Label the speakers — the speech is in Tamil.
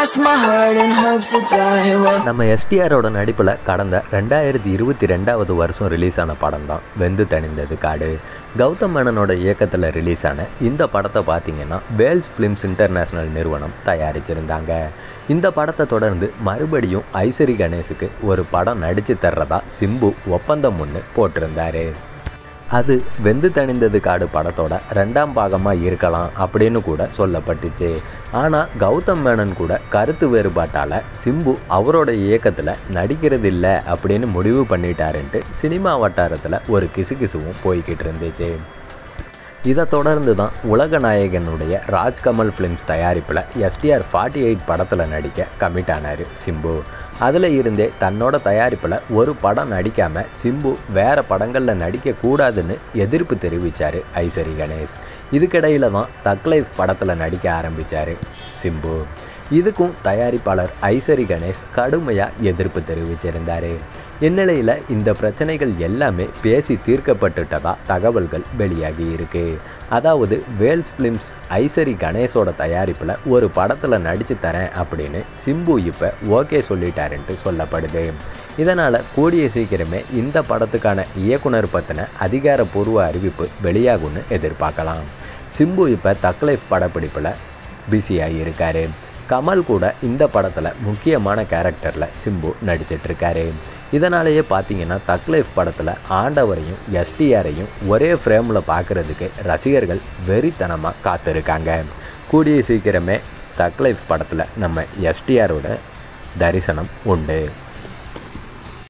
Speaker 1: cross my heart and hope to die. Well,
Speaker 2: நம்ம எஸ்டிஆரோட நடிப்பில் கடந்த ரெண்டாயிரத்தி இருபத்தி ரெண்டாவது வருஷம் ரிலீஸ் ஆன படம் தான் வெந்து தணிந்தது காடு கௌதம் மேனனோட இயக்கத்தில் ரிலீஸ் ஆன இந்த படத்தை பார்த்தீங்கன்னா வேல்ஸ் ஃபிலிம்ஸ் இன்டர்நேஷனல் நிறுவனம் தயாரிச்சிருந்தாங்க இந்த படத்தை தொடர்ந்து மறுபடியும் ஐசரி கணேஷுக்கு ஒரு படம் நடித்து தர்றதா சிம்பு ஒப்பந்தம் ஒன்று போட்டிருந்தாரு அது வெந்து தணிந்தது காடு படத்தோட ரெண்டாம் பாகமாக இருக்கலாம் அப்படின்னு கூட சொல்லப்பட்டுச்சு ஆனால் கௌதம் மேனன் கூட கருத்து வேறுபாட்டால் சிம்பு அவரோட இயக்கத்தில் நடிக்கிறது இல்லை அப்படின்னு முடிவு பண்ணிட்டாருன்ட்டு சினிமா வட்டாரத்தில் ஒரு கிசுகிசுவும் போய்கிட்டு இருந்துச்சு இதை தொடர்ந்து தான் உலக நாயகனுடைய ராஜ்கமல் ஃபிலிம்ஸ் தயாரிப்பில் எஸ்டிஆர் ஃபார்ட்டி எயிட் படத்தில் நடிக்க கமிட் ஆனார் சிம்பு அதில் இருந்தே தன்னோட தயாரிப்பில் ஒரு படம் நடிக்காமல் சிம்பு வேறு படங்களில் நடிக்கக்கூடாதுன்னு எதிர்ப்பு தெரிவித்தார் ஐசரி கணேஷ் இதுக்கிடையில் தான் தக் லைஃப் படத்தில் நடிக்க ஆரம்பித்தார் சிம்பு இதுக்கும் தயாரிப்பாளர் ஐசரி கணேஷ் கடுமையாக எதிர்ப்பு தெரிவிச்சிருந்தார் இந்நிலையில் இந்த பிரச்சனைகள் எல்லாமே பேசி தீர்க்கப்பட்டுட்டதா தகவல்கள் வெளியாகி இருக்கு அதாவது வேல்ஸ் ஃபிலிம்ஸ் ஐசரி கணேஷோட தயாரிப்பில் ஒரு படத்தில் நடித்து தரேன் அப்படின்னு சிம்பு இப்போ ஓகே சொல்லிட்டாருன்ட்டு சொல்லப்படுது இதனால் கூடிய சீக்கிரமே இந்த படத்துக்கான இயக்குனர் பற்றின அதிகாரப்பூர்வ அறிவிப்பு வெளியாகும்னு எதிர்பார்க்கலாம் சிம்பு இப்போ தக் லைஃப் படப்பிடிப்பில் பிஸியாகி இருக்காரு கமல் கூட இந்த படத்தில் முக்கியமான கேரக்டரில் சிம்பு நடிச்சிட்ருக்காரு இதனாலேயே பார்த்தீங்கன்னா தக் லைஃப் படத்தில் ஆண்டவரையும் எஸ்டிஆரையும் ஒரே ஃப்ரேமில் பார்க்குறதுக்கு ரசிகர்கள் வெறித்தனமாக காத்திருக்காங்க கூடிய சீக்கிரமே தக் லைஃப் படத்தில் நம்ம எஸ்டிஆரோட தரிசனம் உண்டு